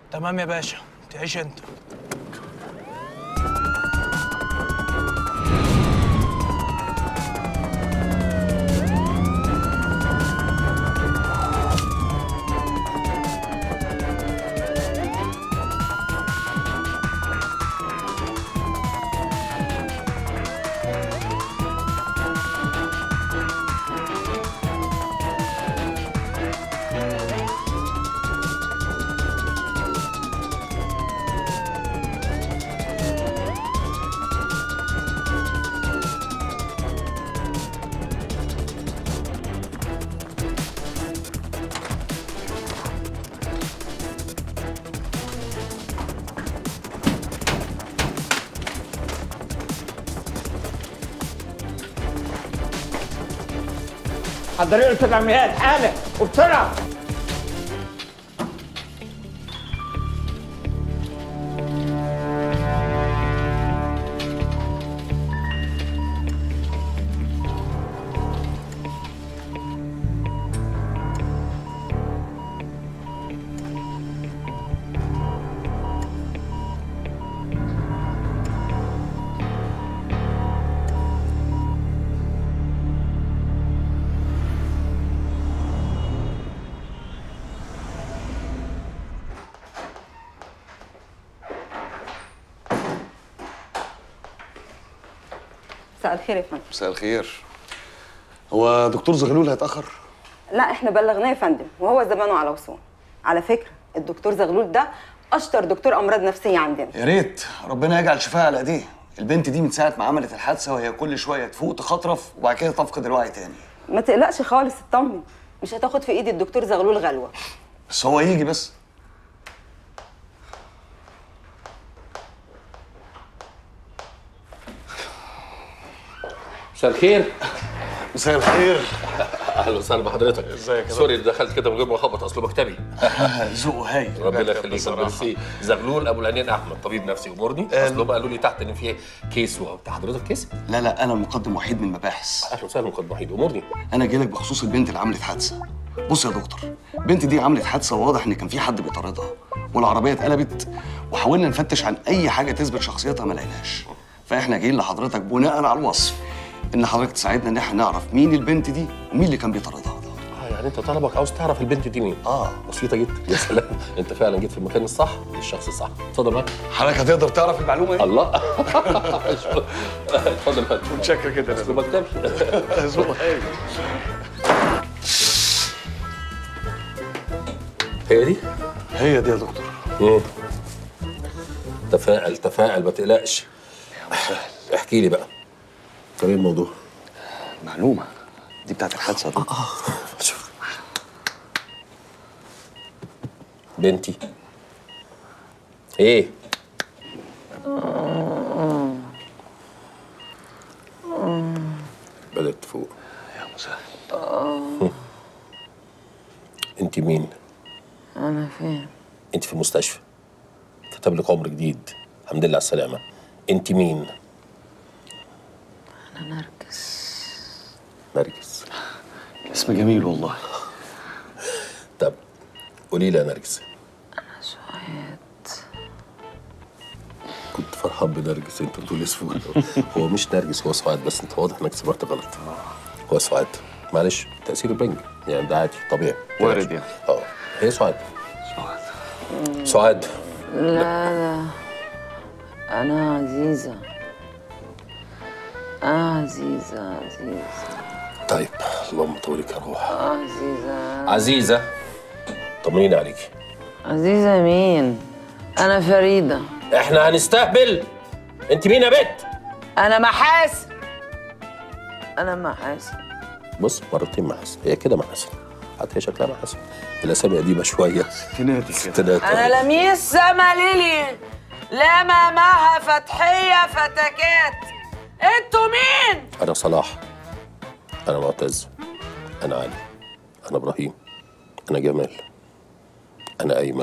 تمام يا باشا تعيش انت حضري له سبع مئات حالا وبسرعه مساء الخير يا فندم مساء الخير هو دكتور زغلول هيتاخر لا احنا بلغناه يا فندم وهو زمانه على وصول على فكره الدكتور زغلول ده اشطر دكتور امراض نفسيه عندنا يا ريت ربنا يجعل شفاها على ايديه البنت دي من ساعه ما عملت الحادثه وهي كل شويه تفوق تخطرف وبعد كده تفقد الوعي تاني ما تقلقش خالص اطمن مش هتاخد في ايد الدكتور زغلول غلوه بس هو يجي بس مساء الخير مساء الخير اهلا وسهلا بحضرتك ازيك يا سوري دخلت كده من غير ما اخبط اصله مكتبي ذوقه هايل ربنا يخليك ميرسي زغلول ابو العينين احمد طبيب نفسي امورني اصله بقى قالوا لي تحت ان في كيس وبتاع حضرتك كيس لا لا انا مقدم وحيد من المباحث اهلا وسهلا مقدم وحيد امورني انا جاي لك بخصوص البنت اللي عملت حادثه بص يا دكتور البنت دي عملت حادثه وواضح ان كان في حد بيطاردها والعربيه اتقلبت وحاولنا نفتش عن اي حاجه تثبت شخصيتها ما لقيناش فاحنا جايين لحضرتك بناء على الوصف ان حضرتك تساعدنا ان احنا نعرف مين البنت دي ومين اللي كان بيطاردها اه يعني انت طلبك عاوز تعرف البنت دي مين اه بسيطه جدا يا سلام انت فعلا جيت في المكان الصح للشخص الصح اتفضل معاك حضرتك هتقدر تعرف المعلومه دي الله اتفضل يا فندم متشكر جدا اصله مكتبي ذوقه هايل هي دي هي دي يا دكتور مم. تفائل تفائل ما تقلقش احكي لي بقى طب ايه الموضوع؟ معلومه دي بتاعت الحادثه يا دكتور شوف بنتي ايه بدأت تفوق يا مسهل انت مين؟ أنا فين؟ انت في المستشفى كتب لك عمر جديد الحمد لله على السلامة انت مين؟ أنا نرجس نرجس اسم جميل والله طب قولي لي يا نرجس أنا سعاد كنت فرحان بنرجس انت بتقول اسمه هو مش نرجس هو سعاد بس انت واضح انك سمعت غلط هو سعاد معلش تأثير البنج يعني ده عادي طبيعي وارد يعني. اه هي سعاد سعاد لا لا أنا عزيزة أنا عزيزة عزيزة طيب اللهم طولك يا روح عزيزة عزيزة طمنيني عليكي عزيزة مين؟ أنا فريدة احنا هنستهبل انت مين يا بت أنا محاسن أنا محاسن بص مرتين محاسن هي كده محاسن حتى هي شكلها محاسن الاسامي قديمه شويه ستيناتي كده ستينات أنا لميس سما ليلي لما معها فتحية فتكات انتوا مين؟ انا صلاح انا معتز انا علي انا ابراهيم انا جمال انا ايمن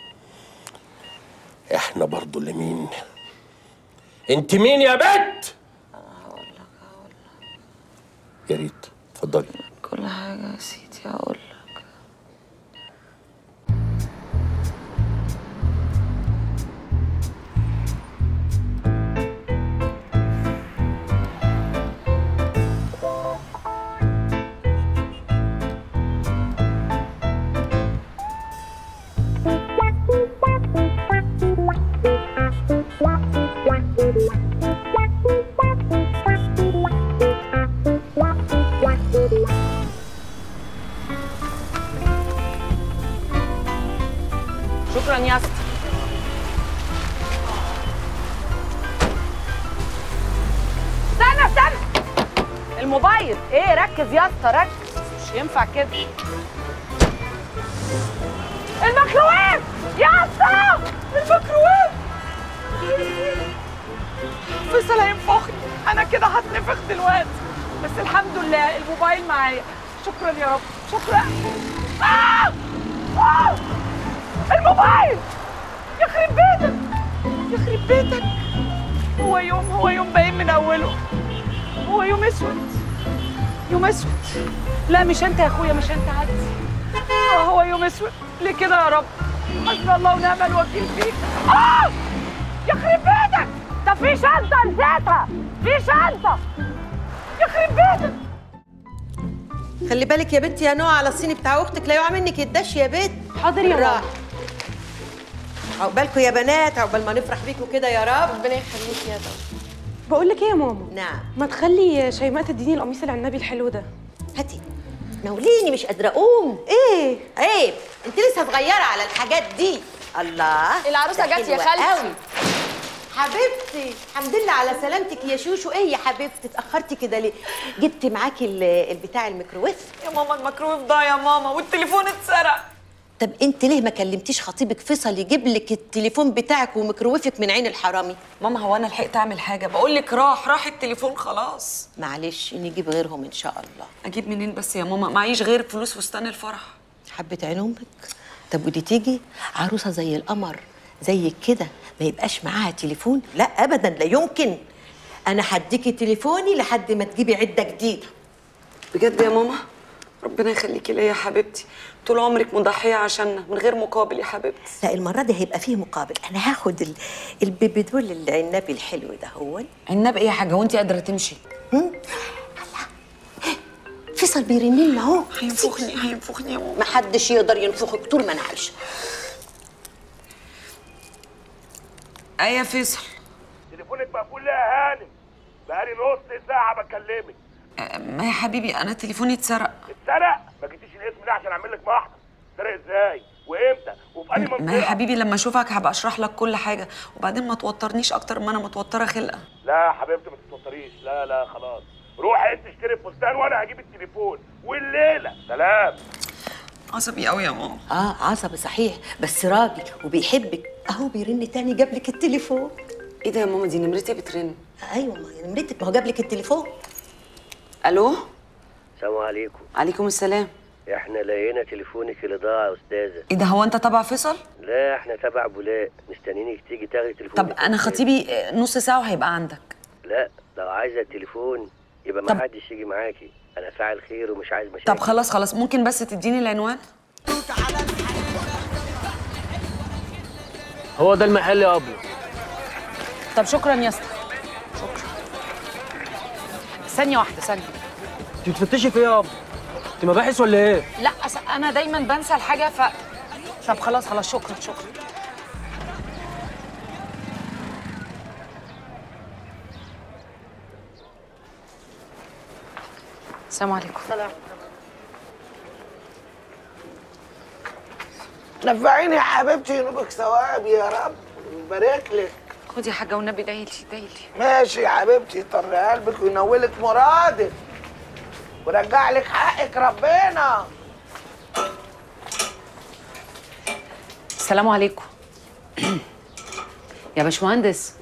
احنا برضو اللي مين انت مين يا بت يا ريت اتفضلي كل حاجة يا سيدي هقول لك يا اسطى استنى استنى الموبايل ايه ركز يا اسطى ركز مش ينفع كده الميكروويف يا اسطى الميكروويف فيصل هينفخني انا كده هتنفخ دلوقتي بس الحمد لله الموبايل معايا شكرا يا رب شكرا آه! آه! الموبايل يخرب بيتك يخرب بيتك هو يوم هو يوم باين من اوله هو يوم اسود يوم اسود لا مش انت يا اخويا مش انت عدي اه هو يوم اسود ليه كده يا رب حسبي الله ونعم الوكيل فيك اه يخرب بيتك ده في شنطه نسيتها في شنطه يخرب بيتك خلي بالك يا بنتي يا نوع على الصيني بتاع اختك لا يقع منك الدش يا بنت حاضر يا بالراحة. ماما عقبالكم يا بنات عقبال ما نفرح بيكم كده يا رب ربنا يخليك يا طب بقول لك ايه يا ماما نعم ما تخلي شيماء تديني القميص العنبي الحلو ده هاتي ناوليني مش قادره اقوم ايه عيب انت لسه صغيره على الحاجات دي الله العروسة ده جت يا حلوة خالتي. قوي. حبيبتي الحمد لله على سلامتك يا شوشو ايه يا حبيبتي اتاخرتي كده ليه جبتي معاكي ال- البتاع الميكروويف يا ماما الميكروويف ضاع يا ماما والتليفون اتسرق طب انت ليه ما كلمتيش خطيبك فيصل يجيب لك التليفون بتاعك وميكروويفك من عين الحرامي ماما هو انا لحقت اعمل حاجه بقول لك راح راح التليفون خلاص معلش نجيب غيرهم ان شاء الله اجيب منين بس يا ماما معيش غير فلوس فستان الفرح حبة عين امك طب ودي تيجي عروسه زي القمر زي كده ما يبقاش معاها تليفون لا ابدا لا يمكن انا هديكي تليفوني لحد ما تجيبي عده جديده بجد يا ماما ربنا يخليكي ليا يا حبيبتي طول عمرك مضحيه عشاننا من غير مقابل يا حبيبتي لا المره دي هيبقى فيه مقابل انا هاخد ال- البيبي دول العنبي الحلو ده هو عناب ايه يا حاجه وانت قادره تمشي فيصل بيرن لنا اهو هينفخني هينفخني يا ماما ما حدش يقدر ينفخك طول ما انا عايشه ايه يا فيصل تليفونك مقفول ليه يا هانم بقالي نص ساعة بكلمك آه، ما يا حبيبي انا تليفوني اتسرق اتسرق ما جيتيش الاسم ده عشان اعمل لك محضر اتسرق ازاي وامتى وفي انهي ما يا منطقة حبيبي لما اشوفك هبقى اشرح لك كل حاجه وبعدين ما توترنيش اكتر ما انا متوتره خلقه لا يا حبيبتي ما تتوتريش لا لا خلاص روحي انت اشتري الفستان وانا هجيب التليفون والليلة سلام عصبي قوي يا ماما اه عصبي صحيح بس راجل وبيحبك اهو بيرن تاني جاب لك التليفون ايه ده يا ماما دي نمرتي بترن ايوه ما هي نمرتك ما هو جاب لك التليفون الو السلام عليكم عليكم السلام احنا لقينا تليفونك اللي ضاع يا استاذه ايه ده هو انت تبع فيصل لا احنا تبع بولاق مستنيينك تيجي تاخدي تليفونك طب انا خطيبي آه، نص ساعه وهيبقى عندك لا لو عايزه التليفون يبقى طب- ما حدش يجي معاكي انا فاعل خير ومش عايز مشاكل طب خلاص خلاص ممكن بس تديني العنوان هو ده المحل يا ابله طب شكرا يا اسطى شكرا ثانيه واحده ثانيه انت بتفتشي في ايه يا ابله انت مباحث ولا ايه لا أص... انا دايما بنسى الحاجه ف طب خلاص خلاص شكرا شكرا السلام عليكم نفعيني يا حبيبتي ينوبك ثواب يا رب ويبارك لك خدي يا حاجه والنبي ادعي لي ادعي لي ماشي يا حبيبتي يطر قلبك وينولك مرادك ورجع لك حقك ربنا السلام عليكم يا باشمهندس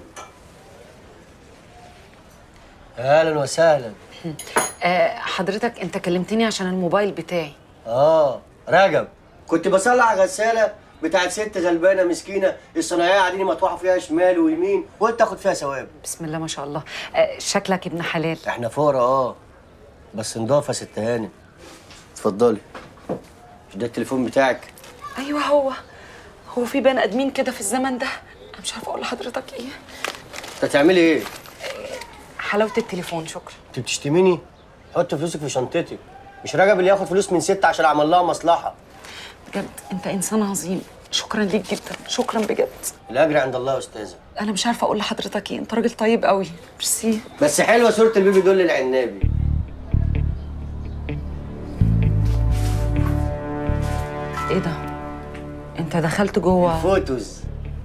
اهلا وسهلا آه حضرتك انت كلمتني عشان الموبايل بتاعي اه رجب كنت بصلح غساله بتاعت ست غلبانه مسكينه الصناعيه قاعدين مطوحه فيها شمال ويمين وانت تاخد فيها ثواب بسم الله ما شاء الله آه شكلك ابن حلال احنا فقراء اه بس نضافه يا ست هانم اتفضلي مش ده التليفون بتاعك ايوه هو هو في بني ادمين كده في الزمن ده انا مش عارفه اقول لحضرتك ايه انت هتعملي ايه حلاوه التليفون شكرا انت بتشتميني حط فلوسك في شنطتك مش رجب اللي ياخد فلوس من ست عشان عمل لها مصلحه بجد انت انسان عظيم شكرا ليك جدا شكرا بجد الاجر عند الله يا استاذه انا مش عارفه اقول لحضرتك ايه انت راجل طيب قوي ميرسي بس حلوه صوره البيبي دول للعنابي ايه ده انت انت دخلت جوه فوتوز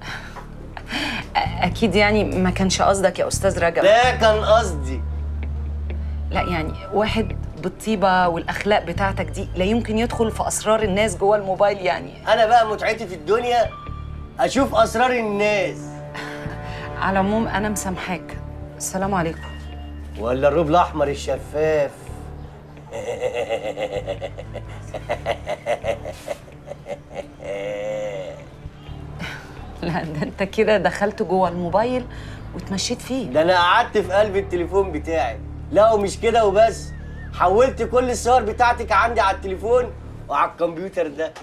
اكيد يعني ما كانش قصدك يا استاذ رجب لا كان قصدي لا يعني واحد بالطيبه والاخلاق بتاعتك دي لا يمكن يدخل في اسرار الناس جوه الموبايل يعني انا بقى متعتي في الدنيا اشوف اسرار الناس على العموم انا مسامحاك السلام عليكم ولا الروب الاحمر الشفاف لا ده انت كده دخلت جوه الموبايل وتمشيت فيه ده انا قعدت في قلب التليفون بتاعي لا ومش كده وبس حولت كل الصور بتاعتك عندي على التليفون وعلى الكمبيوتر ده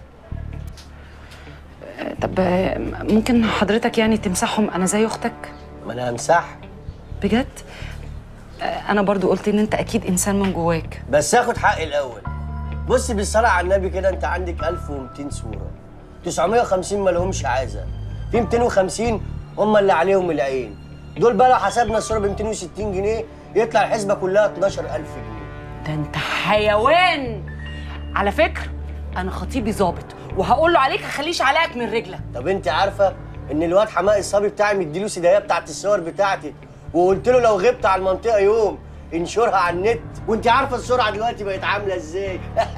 طب آه، ممكن حضرتك يعني تمسحهم انا زي اختك ما انا همسحها بجد آه، انا برضو قلت ان انت اكيد انسان من جواك بس اخد حقي الاول بص بالصلاه على النبي كده انت عندك 1200 صوره 950 ما لهمش عازه في 250 هم اللي عليهم العين دول بقى لو حسبنا الصوره ب 260 جنيه يطلع الحسبه كلها 12000 جنيه ده انت حيوان على فكره انا خطيبي ظابط وهقول له عليك هخليش عليك من رجلك طب انت عارفه ان الواد حماقي الصبي بتاعي مديله سدايه بتاعت الصور بتاعتي وقلت له لو غبت على المنطقه يوم انشرها على النت وانت عارفه السرعه دلوقتي بقت عامله ازاي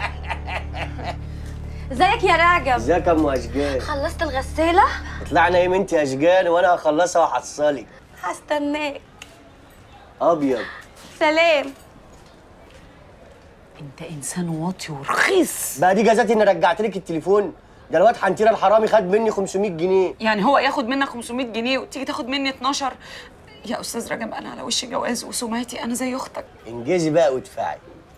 ازيك يا راجب ازيك يا ام اشجان خلصت الغسالة؟ اطلعي نايم انت يا اشجان وانا هخلصها وهحصلك هستناك ابيض سلام انت انسان واطي ورخيص بقى دي جزاتي اني رجعت لك التليفون ده الواد حنتيره الحرامي خد مني 500 جنيه يعني هو ياخد منك 500 جنيه وتيجي تاخد مني 12 يا استاذ رجب انا على وش جواز وسمعتي انا زي اختك انجزي بقى وادفعي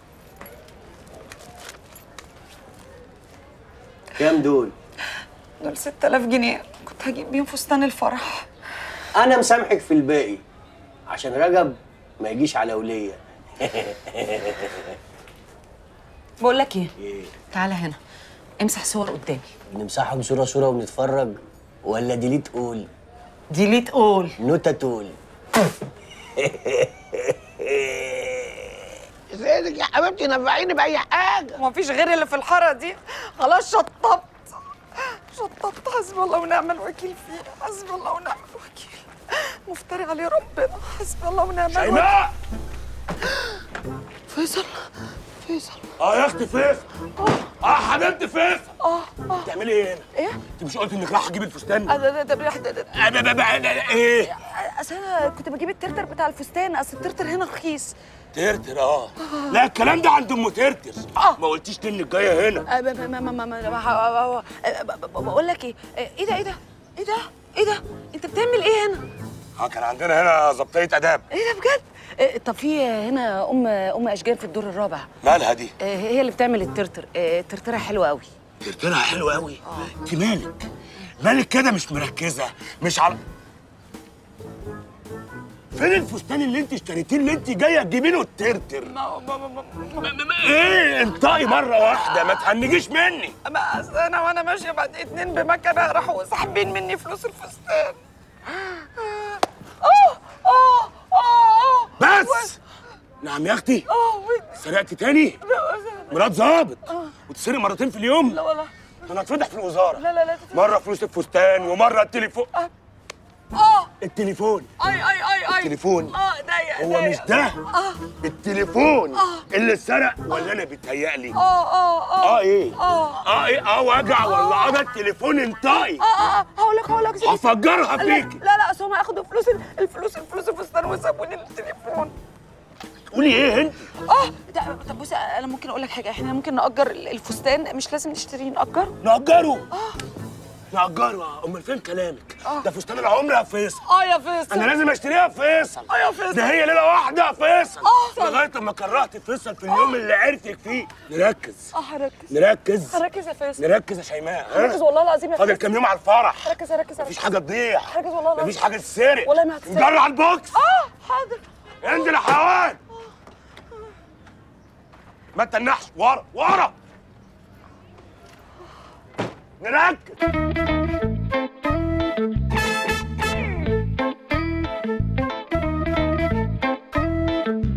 كام دول دول 6000 جنيه كنت هجيب بيهم فستان الفرح انا مسامحك في الباقي عشان رجب ما يجيش على وليه بقول لك ايه ايه تعالى هنا امسح صور قدامي نمسحهم صوره صوره ونتفرج ولا ديليت قول ديليت قول نوتة تقول زينك يا حبيبتي نفعيني باي حاجه ومفيش غير اللي في الحاره دي خلاص شطبت شطبت حسبي الله ونعم الوكيل فيه حسبي الله ونعم الوكيل مفتري عليه ربنا حسبي الله ونعم الوكيل شيماء فيصل فيصل اه يا اختي فيصل اه حبيبتي فيصل اه اه بتعملي ايه هنا؟ ايه؟ انت مش قلت انك رايحه تجيب الفستان؟ ده ده ده ده- ده- ده- أه، ب- ب- ب- ايه؟ اصل انا كنت بجيب الترتر بتاع الفستان اصل الترتر هنا رخيص ترتر اه لا الكلام ده عند ام ترتر ما قلتيش ليه انك جايه هنا أه، ب- ب- ما ما ما ما ما- ب- ب- بقول لك ايه أه، ايه ده ايه ده ايه ده ايه ده انت بتعمل ايه هنا اه كان عندنا هنا ظبطيه اداب ايه ده بجد أه، طب في هنا ام ام اشجان في الدور الرابع مالها دي؟ أه، هي اللي بتعمل الترتر أه، ترترها حلوه قوي ترترها حلو قوي انت مالك؟ مالك كده مش مركزه مش على فين الفستان اللي انت اشتريتيه اللي انت جايه تجيبي له الترتر؟ ايه انطقي مره واحده ما تهنجيش مني ما أصل انا وانا ماشيه بعد اتنين بمكنه راحوا ساحبين مني فلوس الفستان اه اه اه بس نعم يا اختي اه سرقت تاني مرات ظابط وتسرق مرتين في اليوم لا والله ده انا اتفضح في الوزاره لا لا لا مره فلوس الفستان ومره التليفون اه التليفون اي اي اي اي التليفون اه ضيق هو ضيق. مش ده اه التليفون اللي اتسرق ولا انا بيتهيألي اه اه اه اه ايه اه اه ايه اه وجع ولا اه ده التليفون انطقي اه اه اه هقول لك هقول لك سيدي. هفجرها لا فيكي لا لا اصل هم اخدوا فلوس ال- الفلوس الفلوس الفستان وسابوني التليفون تقولي ايه انت اه ده- طب بصي انا ممكن اقول لك حاجه احنا ممكن نأجر ال- الفستان مش لازم نشتريه نأجر نأجره نأجره امال فين كلامك ده فستان العمر يا فيصل اه يا فيصل انا لازم اشتريها يا فيصل اه يا فيصل ده هي ليله واحده يا فيصل اه لغايه لما كرهت فيصل في اليوم اللي عرفك فيه نركز اه هركز نركز هركز يا فيصل نركز يا شيماء ها؟ هركز والله العظيم يا فاضل فيصل كام يوم على الفرح هركز هركز مفيش حاجه تضيع هركز والله العظيم مفيش حاجه تتسرق والله ما هتتسرق. نجرع البوكس اه حاضر انزل يا حيوان ما تنحش ورا ورا نركز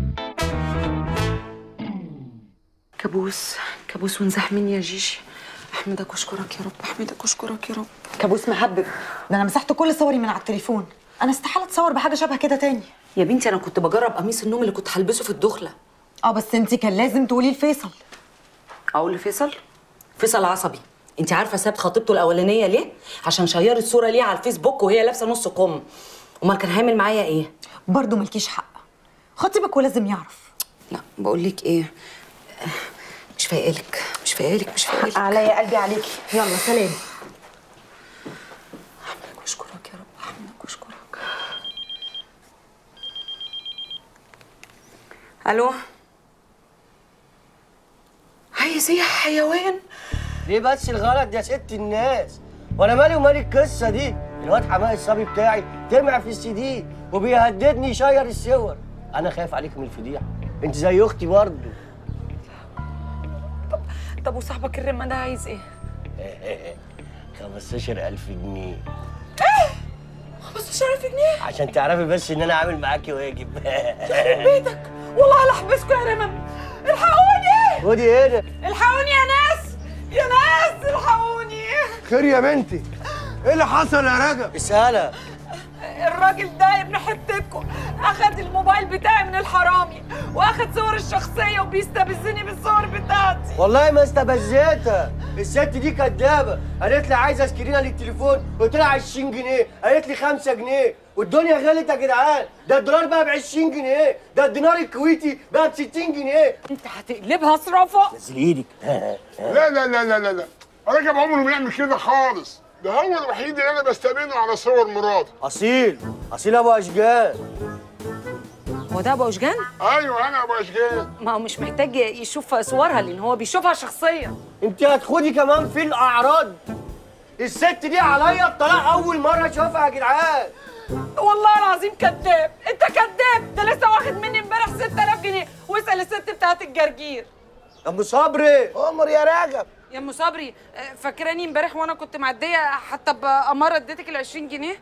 كابوس كابوس وانزح مني يا جيجي احمدك واشكرك يا رب احمدك واشكرك يا رب كابوس مهبب ده انا مسحت كل صوري من على التليفون انا استحاله اتصور بحاجه شبه كده تاني يا بنتي انا كنت بجرب قميص النوم اللي كنت هلبسه في الدخله اه بس انت كان لازم تقولي لفيصل اقول لفيصل فيصل عصبي انت عارفه ساب خطيبته الاولانيه ليه عشان شيرت صوره ليه على الفيسبوك وهي لابسه نص كم امال كان هيعمل معايا ايه برضه مالكيش حق خطيبك ولازم يعرف لا بقول لك ايه مش فايقالك مش فايقالك مش فايقالك عليا قلبي عليكي يلا سلام احمدك واشكرك يا رب احمدك واشكرك الو عايز ايه يا حيوان ليه بس الغلط يا ست الناس وانا مالي ومال القصه دي الواد حماقي الصبي بتاعي طمع في السي دي وبيهددني يشير الصور انا خايف عليك من الفضيحه انت زي اختي برضه طب وصاحبك الرمه ده عايز ايه 15000 جنيه 15000 جنيه عشان تعرفي بس ان انا عامل معاكي واجب يخرب بيتك والله لا احبسكم يا رمم الحقوني خدي هنا الحقوني يا ناس يا ناس الحقوني خير يا بنتي ايه اللي حصل يا رجب اسالها الراجل ده ابن حتتكم اخد الموبايل بتاعي من الحرامي واخد صور الشخصيه وبيستبزني بالصور بتاعتي والله ما استبزيتها الست دي كدابه قالت لي عايزه سكرينه للتليفون قلت لها 20 جنيه قالت لي 5 جنيه والدنيا غلت يا جدعان ده الدولار بقى ب 20 جنيه ده الدينار الكويتي بقى ب 60 جنيه انت هتقلبها صرافه نزل ايدك لا لا لا لا لا لا رجب عمره ما يعمل كده خالص ده هو الوحيد اللي انا بستأمنه على صور مراته اصيل اصيل ابو اشجان هو ده ابو اشجان ايوه انا ابو اشجان ما هو مش محتاج يشوف صورها لان هو بيشوفها شخصيا انت هتخدي كمان في الاعراض الست دي عليا الطلاق اول مره اشوفها يا جدعان والله العظيم كذاب انت كذاب ده لسه واخد مني امبارح 6000 جنيه واسال الست بتاعت الجرجير يا ابو صبري امر يا راجب يا ام صبري آه، فاكراني امبارح وانا كنت معديه حتى بأمارة اديتك ال 20 جنيه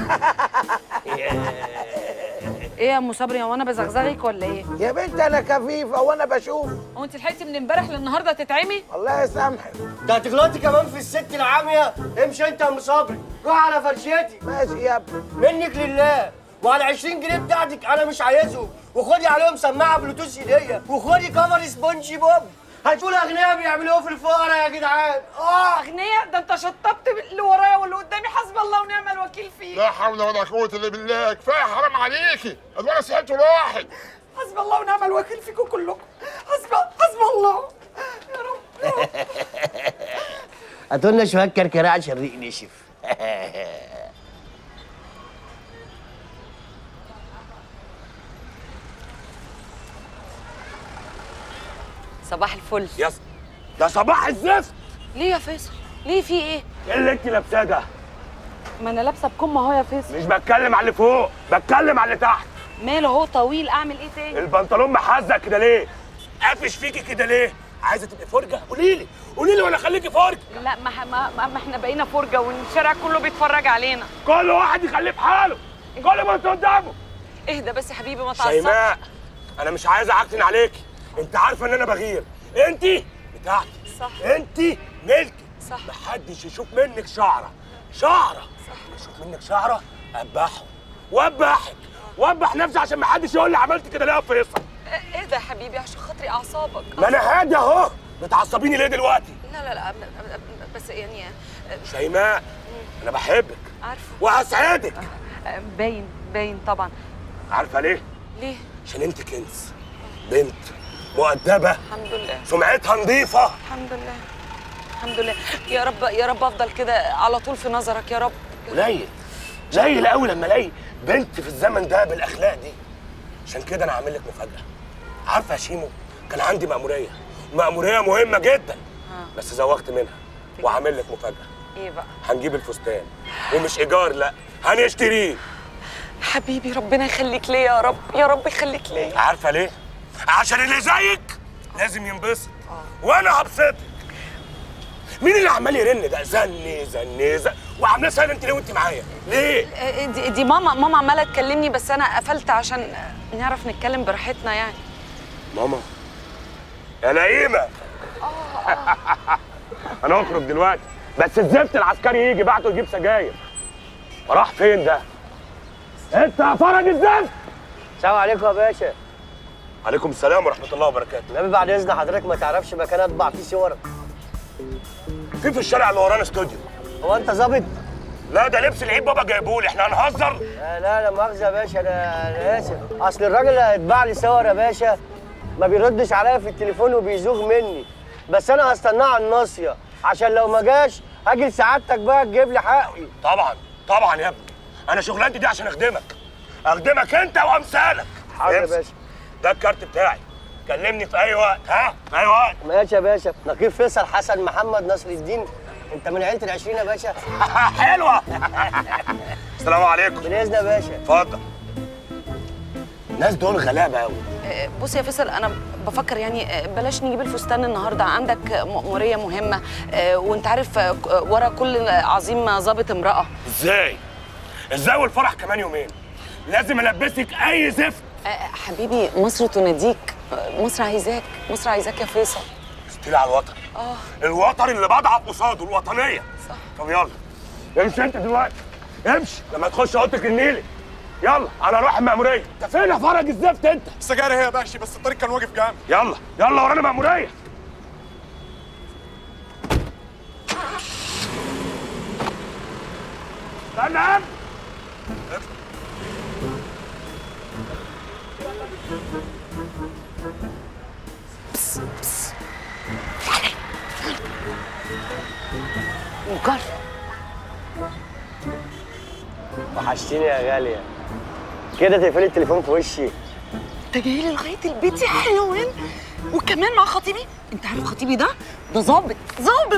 ايه يا ام صبري هو انا بزغزغك ولا ايه يا بنت انا كفيفه وانا بشوف هو انت لحقتي من امبارح للنهارده تتعمي الله يسامحك ده هتغلطي كمان في الست العاميه امشي انت يا ام صبري روح على فرشتي ماشي يا ابني منك لله وعلى 20 جنيه بتاعتك انا مش عايزهم وخدي عليهم سماعه بلوتوث هديه وخدي كفر سبونج بوب هتقول اغنياء بيعملوه في الفقراء يا جدعان اه اغنياء ده انت شطبت اللي ورايا واللي قدامي حسبي الله ونعم الوكيل فيك لا حول ولا قوة الا بالله كفاية حرام عليكي الولد صحته راحت حسبي الله ونعم الوكيل فيكم كلكم حسبي حسبي الله يا رب يا رب هاتولنا شويه كركراء عشان الريق نشف صباح الفل يا س- ده صباح الزفت ليه يا فيصل ليه في ايه ايه اللي انت لابساه ده ما انا لابسه بكم اهو يا فيصل مش بتكلم على اللي فوق بتكلم على اللي تحت ماله هو طويل اعمل ايه تاني البنطلون محزق كده ليه قافش فيكي كده ليه عايزه تبقي فرجه قولي لي قولي لي ولا خليكي فرجه لا ما, ما, ما, ما احنا بقينا فرجه والشارع كله بيتفرج علينا كل واحد يخليه في حاله كل ما انت قدامه اهدى بس يا حبيبي ما تعصبش شيماء انا مش عايز اعكنن عليكي انت عارفه ان انا بغير انت بتاعتي صح انت ملكي صح محدش يشوف منك شعره شعره صح يشوف منك شعره ابحه وابحك وابح نفسي عشان محدش يقول لي عملت كده ليه يا فيصل اهدى يا حبيبي عشان خاطري اعصابك ما انا هادي اهو بتعصبيني ليه دلوقتي لا لا لا ب- ب- بس يعني شيماء انا بحبك عارفه وهسعدك باين باين طبعا عارفه ليه ليه عشان انت كنز بنت مؤدبه الحمد لله سمعتها نظيفه الحمد لله الحمد لله يا رب يا رب افضل كده على طول في نظرك يا رب قليل قليل قوي لما الاقي بنت في الزمن ده بالاخلاق دي عشان كده انا عامل لك مفاجاه عارفه يا شيمو كان عندي مأموريه مأموريه مهمه جدا بس زوغت منها وعامل لك مفاجاه ايه بقى هنجيب الفستان ومش ايجار لا هنشتريه حبيبي ربنا يخليك ليا يا رب يا رب يخليك ليا عارفه ليه عشان اللي زيك لازم ينبسط وانا هبسطك مين اللي عمال يرن ده زني زني زن وعاملاه سايلنت ليه وانت معايا ليه آه، دي, دي ماما ماما عماله تكلمني بس انا قفلت عشان نعرف نتكلم براحتنا يعني ماما يا لئيمه انا اخرج دلوقتي بس الزفت العسكري يجي بعته يجيب سجاير راح فين ده انت يا فرج الزفت السلام عليكم يا باشا عليكم السلام ورحمه الله وبركاته النبي بعد اذن حضرتك ما تعرفش مكان اطبع فيه صورك في في الشارع اللي ورانا استوديو هو انت ظابط لا ده لبس العيد بابا جايبهولي احنا هنهزر لا لا لا مؤاخذة يا باشا انا انا اسف اصل الراجل اللي هيطبع لي صور يا باشا ما بيردش عليا في التليفون وبيزوغ مني بس انا هستناه على الناصيه عشان لو ما جاش هاجي لسعادتك بقى تجيب لي حقي طبعا طبعا يا ابني انا شغلانتي دي عشان اخدمك اخدمك انت وامثالك حاضر يا امسك. باشا ده الكارت بتاعي كلمني في اي وقت ها في اي وقت ماشي يا باشا نقيب فيصل حسن محمد نصر الدين انت من عيله العشرين يا باشا حلوه السلام عليكم باذن يا باشا اتفضل الناس دول غلابه قوي آه، بص يا فيصل انا بفكر يعني آه، بلاش نجيب الفستان النهارده عندك مأمورية مهمة آه، وانت عارف آه، ك- ورا كل عظيم ظابط امرأة ازاي ازاي والفرح كمان يومين لازم البسك اي زفت آه، حبيبي مصر تناديك آه، مصر عايزاك مصر عايزاك يا فيصل استيل على الوطن اه الوطن اللي بضعف قصاده الوطنيه صح طب يلا امشي انت دلوقتي امشي لما تخش اوضتك النيلي يلا انا اروح المأمورية انت فين يا فرج الزفت انت السجارة هي يا باشا بس الطريق كان واقف جامد يلا يلا ورانا مأمورية استنى يا ابني. وجر وحشتيني يا غاليه كده تقفلي التليفون في وشي انت جاي لي لغايه البيت يا حلوين وكمان مع خطيبي انت عارف خطيبي ده ده ظابط ظابط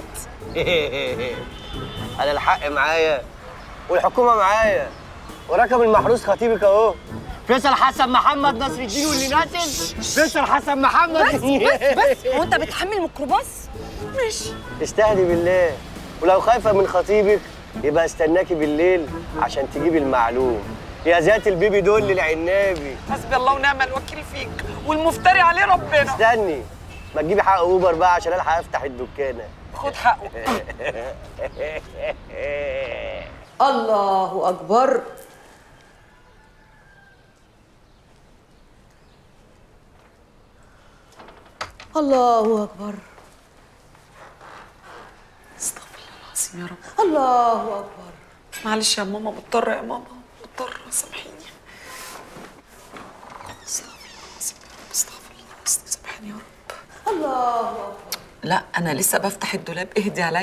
انا الحق معايا والحكومه معايا ورقم المحروس خطيبك اهو فيصل حسن محمد نصر الدين واللي نازل فيصل حسن محمد بس بس بس هو انت بتحمل ميكروباص ماشي استهدي بالله ولو خايفه من خطيبك يبقى استناكي بالليل عشان تجيبي المعلوم يا ذات البيبي دول للعنابي حسبي الله ونعم الوكيل فيك والمفتري عليه ربنا استني ما تجيبي حق اوبر بقى عشان الحق افتح الدكانه خد حقه الله أكبر الله أكبر استغفر الله العظيم يا رب الله أكبر معلش يا ماما مضطرة يا ماما مضطرة سامحيني استغفر الله العظيم يا رب استغفر الله سامحني يا رب الله أكبر لا انا لسه بفتح الدولاب اهدي عليا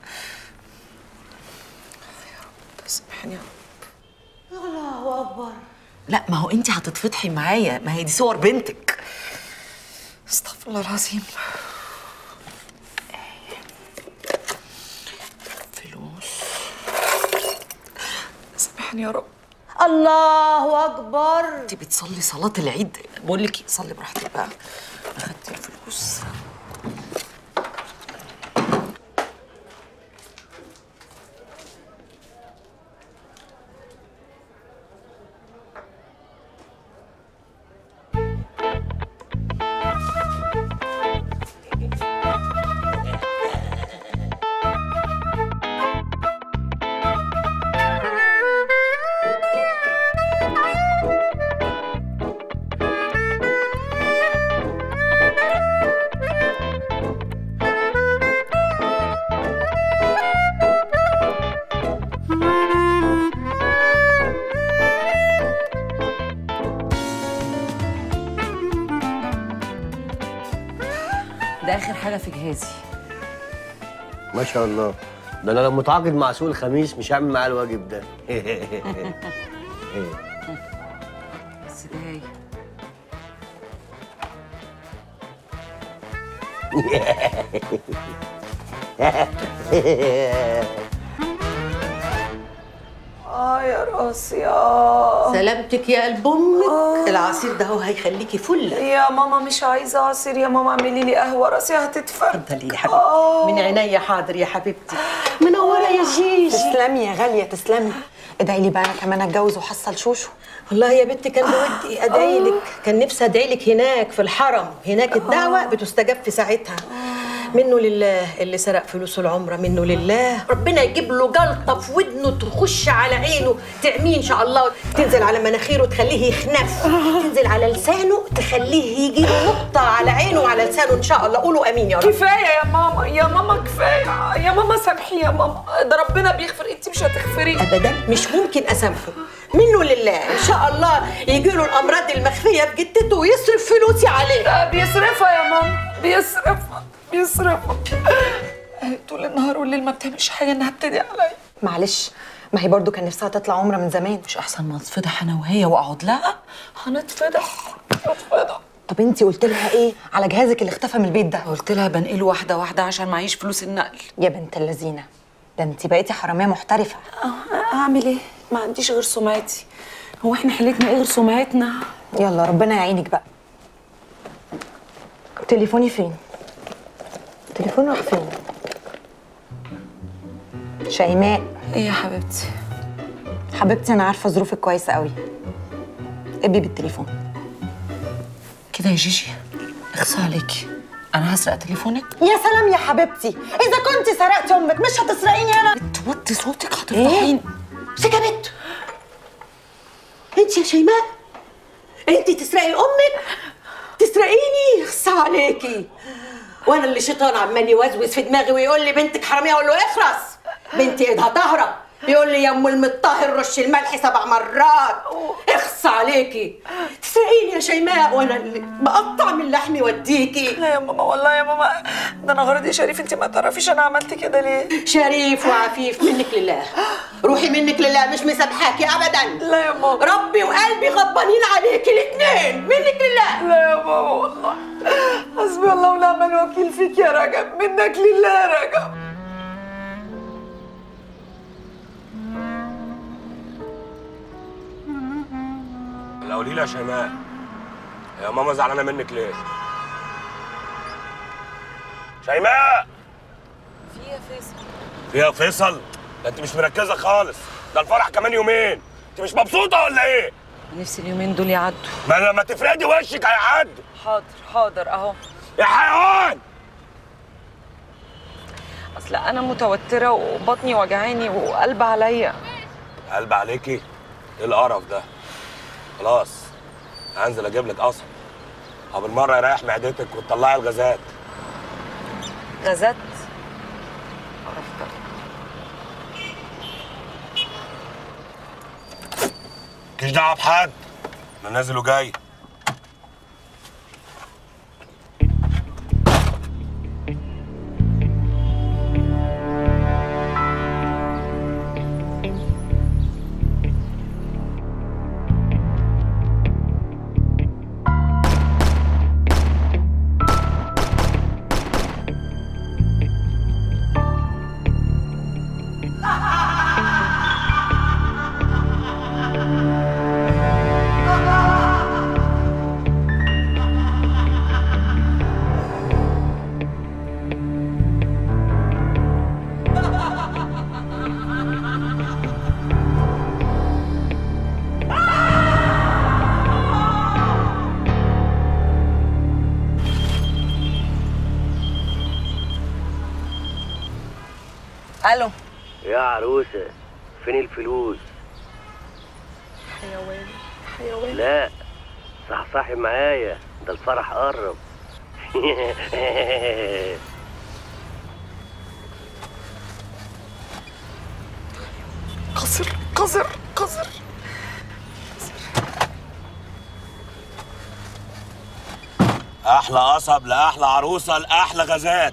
يا رب سامحني يا رب الله أكبر لا ما هو انت هتتفضحي معايا ما هي دي صور بنتك استغفر الله العظيم فلوس سامحني يا رب الله أكبر انت بتصلي صلاة العيد بقول لك إيه، صلي براحتك بقى اخدتي الفلوس ده اخر حاجة في جهازي ما شاء الله ده انا لو متعاقد مع سوق الخميس مش هعمل معاه الواجب ده بس جاي اه يا راسي اه سلامتك يا قلب امك العصير ده هو هيخليكي فله يا ماما مش عايزه عصير يا ماما اعملي لي قهوه راسي هتتفرد اتفضلي يا حبيبتي من عينيا حاضر يا حبيبتي منوره يا جيجي تسلمي يا غاليه تسلمي ادعي لي بقى انا كمان اتجوز واحصل شوشو والله يا بنتي كان بودي ادعي لك كان نفسي ادعي لك هناك في الحرم هناك الدعوه بتستجاب في ساعتها منه لله اللي سرق فلوس العمرة منه لله ربنا يجيب له جلطة في ودنه تخش على عينه تعميه إن شاء الله تنزل على مناخيره تخليه يخنف تنزل على لسانه تخليه يجي له نقطة على عينه وعلى لسانه إن شاء الله قولوا آمين يا رب كفايه يا ماما يا ماما كفايه يا ماما سامحي يا ماما ده ربنا بيغفر انت مش هتغفري ابدا مش ممكن اسامحه منه لله ان شاء الله يجي له الامراض المخفيه في جدته ويصرف فلوسي عليه لا بيصرفها يا ماما بيصرفها بيصرفها طول النهار والليل ما بتعملش حاجه انها بتدعي عليا معلش ما هي برضو كان نفسها تطلع عمره من زمان مش احسن ما اتفضح انا وهي واقعد لا هنتفضح هنتفضح طب انت قلت لها ايه على جهازك اللي اختفى من البيت ده قلت لها بنقله واحده واحده عشان معيش فلوس النقل يا بنت اللذينه ده انت بقيتي حراميه محترفه اعمل ايه ما عنديش غير سمعتي هو احنا حيلتنا ايه غير سمعتنا يلا ربنا يعينك بقى تليفوني فين تليفون راح فين شيماء ايه يا حبيبتي حبيبتي انا عارفه ظروفك كويسه قوي ابي بالتليفون كده يا جيجي اخصى عليكي انا هسرق تليفونك يا سلام يا حبيبتي اذا كنت سرقتي امك مش هتسرقيني انا توطي صوتك هتفضحيني سكبت انت يا شيماء انت تسرقي امك تسرقيني اخصى عليكي وانا اللي شيطان عمال يوزوز في دماغي ويقول لي بنتك حراميه اقول له اخرس بنتي ايدها طاهره يقول لي يا ام المطهر رش الملح سبع مرات اخص عليكي تسرقيني يا شيماء وانا اللي بقطع من لحمي وديكي لا يا ماما والله يا ماما ده انا غرضي شريف انت ما تعرفيش انا عملت كده ليه شريف وعفيف منك لله روحي منك لله مش مسامحاكي ابدا لا يا ماما ربي وقلبي غضبانين عليكي الاثنين منك لله لا يا ماما والله حسبي الله ونعم الوكيل فيك يا رجب منك لله يا رجب لا قولي لي يا شيماء يا ماما زعلانه منك ليه؟ شيماء في يا فيصل فيها فيصل ده انت مش مركزه خالص ده الفرح كمان يومين انت مش مبسوطه ولا ايه؟ نفسي اليومين دول يعدوا ما لما تفردي وشك هيعدي حاضر حاضر اهو يا حيوان اصل انا متوتره وبطني وجعاني وقلب عليا قلب عليكي ايه القرف ده خلاص هنزل اجيب لك قصب او بالمره يريح معدتك وتطلعي الغازات غازات مالكيش دعوه بحد انا نازل وجاي الو يا عروسة فين الفلوس؟ حيوان حيوان لا صحصحي معايا ده الفرح قرب قصر قصر قصر احلى قصب لاحلى عروسه لاحلى غازات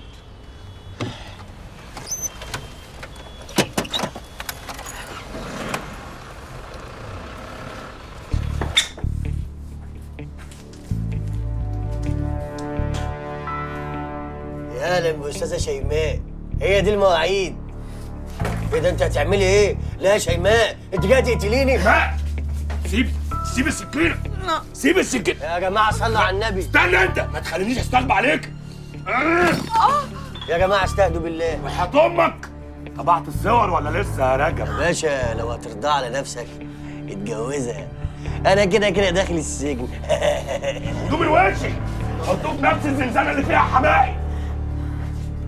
يا اهلا باستاذه شيماء هي دي المواعيد ايه ده انت هتعملي ايه؟ لا يا شيماء انت جايه تقتليني لا سيب سيب السكينه سيب السكينه يا جماعه صلوا على النبي استنى انت ما تخلينيش استغبى عليك يا جماعه استهدوا بالله وحياة امك طبعت الصور ولا لسه يا رجب باشا لو هترضى على نفسك اتجوزها انا كده كده داخل السجن هدوم من وشي حطوك نفس الزنزانه اللي فيها حماقي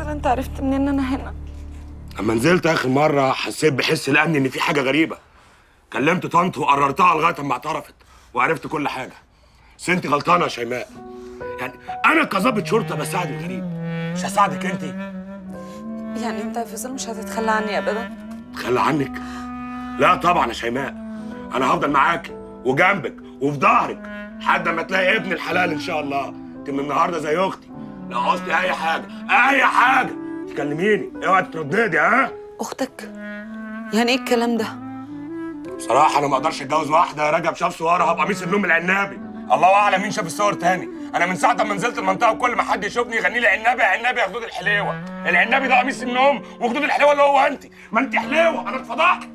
فيصل انت عرفت منين ان انا هنا اما نزلت اخر مره حسيت بحس الامن ان في حاجه غريبه كلمت طنط وقررتها لغايه اما اعترفت وعرفت كل حاجه بس انت غلطانه يا شيماء يعني انا كظابط شرطه بساعد الغريب مش هساعدك انت يعني انت يا فيصل مش هتتخلى عني ابدا تخلى عنك لا طبعا يا شيماء انا هفضل معاكي وجنبك وفي ظهرك لحد ما تلاقي ابن الحلال ان شاء الله انت من النهارده زي اختي لو عوزتي اي حاجه اي حاجه تكلميني اوعي ترددي ها اختك يعني ايه الكلام ده بصراحه انا ما اقدرش اتجوز واحده رجب شاف صورها بقميص النوم العنابي الله اعلم مين شاف الصور تاني انا من ساعه ما نزلت المنطقه وكل ما حد يشوفني يغني لي عنابي عنابي يا خدود الحليوه العنابي ده قميص النوم وخدود الحليوه اللي هو انت ما انت حليوه انا اتفضحت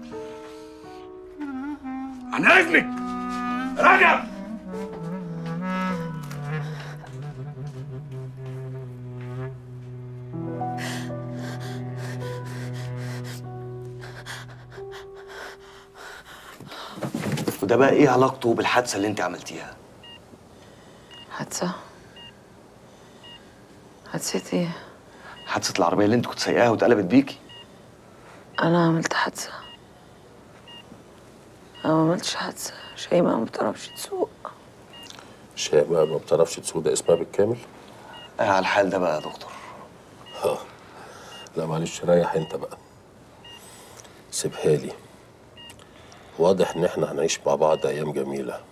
عن اذنك رجب وده بقى ايه علاقته بالحادثه اللي انت عملتيها حادثة حادثة ايه؟ حادثه العربيه اللي انت كنت سايقاها واتقلبت بيكي انا عملت حادثة انا ما عملتش حادثة شيماء ما بتعرفش تسوق شيماء ما بتعرفش تسوق ده اسمها بالكامل اه على الحال ده بقى يا دكتور اه لا معلش ريح انت بقى سيبها لي واضح ان احنا هنعيش مع بعض ايام جميله